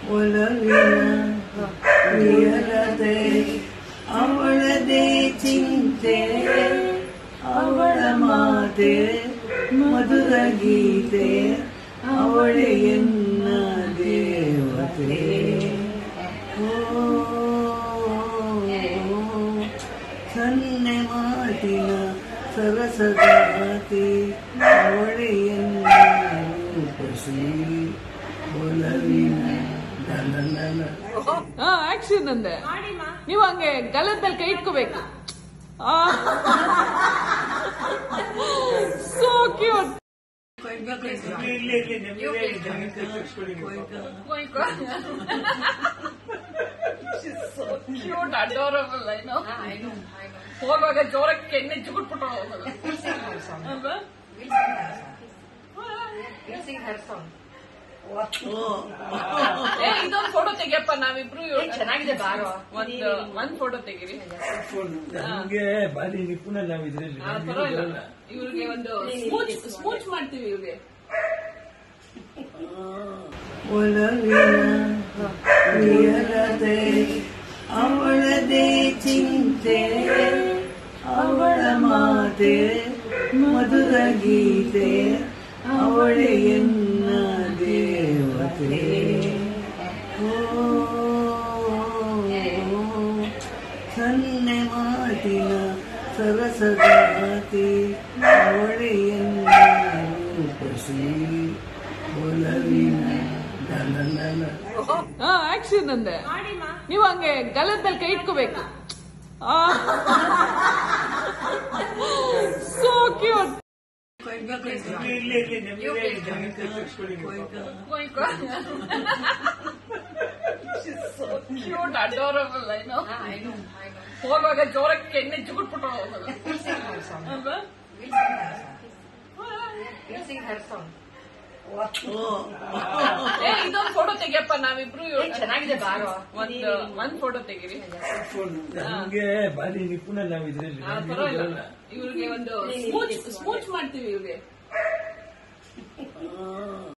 ಒಲವಿನ ಪ್ರಿಯರದೆ ಅವಳದೇ ಚಿಂತೆ ಅವಳ ಮಾತೆ ಮಧುರ ಗೀತೆ ಅವಳೆ ಎನ್ನ ದೇವತೆ ಓ ಸನ್ನೆ ಮಾತಿನ ಸರಸದಾತಿ ಅವಳೆ ಎನ್ನ ರೂಪಸಿ ಒಲವಿನ ದಲನಲ ಹಾ ಆಕ್ಷನ್ ಅಂದೆ ನೀವು ಹಂಗೆ ಗಲದಲ್ಲಿ ಕೈ ಇಟ್ಕೋಬೇಕು ಸೋ ಕ್ಯೂಟ್ ಕ್ಯೂಟ್ ಅಡೋರಬಲ್ ಏನೋ ಹೋಗುವಾಗ ಜೋರಕ್ಕೆ ಕೆನ್ನೆ ಜುಗುಟ್ಬಿಟ್ಟು ಅಲ್ವಾ ಏ ಇದೊಂದು ಫೋಟೋ ತೆಗಿಯಪ್ಪ ನಾವಿಬ್ರು ಚೆನ್ನಾಗಿದೆ ಬಾರೋ ಒಂದು ಒಂದ್ ಫೋಟೋ ತೆಗೀರಿ ನಮ್ಗೆ ಬಾರಿ ನಿಪುಣ ನಾವು ಇದ್ರಲ್ಲಿ ಆ, ಪರವಾಗಿಲ್ಲ ಇವ್ರಿಗೆ ಒಂದು ಸ್ಮೂಚ್ ಸ್ಮೂಚ್ ಮಾಡ್ತೀವಿ ಇವ್ರಿಗೆ ಒಲವಿನ ಪ್ರಿಯರದೆ ಅವಳದೇ ಚಿಂತೆ ಅವಳ ಮಾತೆ ಮಧುರ ಗೀತೆ ಅವಳೆ ಎನ್ನ ದೇವತೆ ಓ ಸನ್ನೆ ಮಾತಿನ ಸರಸದಾತಿ ಅವಳೆ ಎನ್ನ ರೂಪಸಿ ಒಲವಿನ ದಲನಲ ಹಾ ಆಕ್ಷನ್ ಅಂದೆ ನೀವು ಹಂಗೆ ಗಲದಲ್ಲಿ ಕೈ ಇಟ್ಕೋಬೇಕು ಸೋ ಕ್ಯೂಟ್ ಕ್ಯೂಟ್ ಅಡೋರಬಲ್ ಏನೋ ಹೋಗುವಾಗ ಜೋರಕ್ಕೆ ಕೆನ್ನೆ ಜುಗುಟ್ಬಿಟ್ಟು ಅಲ್ವಾ ಏ ಇದೊಂದು ಫೋಟೋ ತೆಗಿಯಪ್ಪ ನಾವಿಬ್ರು ಚೆನ್ನಾಗಿದೆ ಬಾರೋ ಒಂದು ಒಂದ್ ಫೋಟೋ ತೆಗೀರಿ ನಮ್ಗೆ ಬಾರಿ ನಿಪುಣ ನಾವು ಇದ್ರಲ್ಲಿ ಆ, ಪರವಾಗಿಲ್ಲ ಇವ್ರಿಗೆ ಒಂದು ಸ್ಮೂಚ್ ಸ್ಮೂಚ್ ಮಾಡ್ತೀವಿ ಇವ್ರಿಗೆ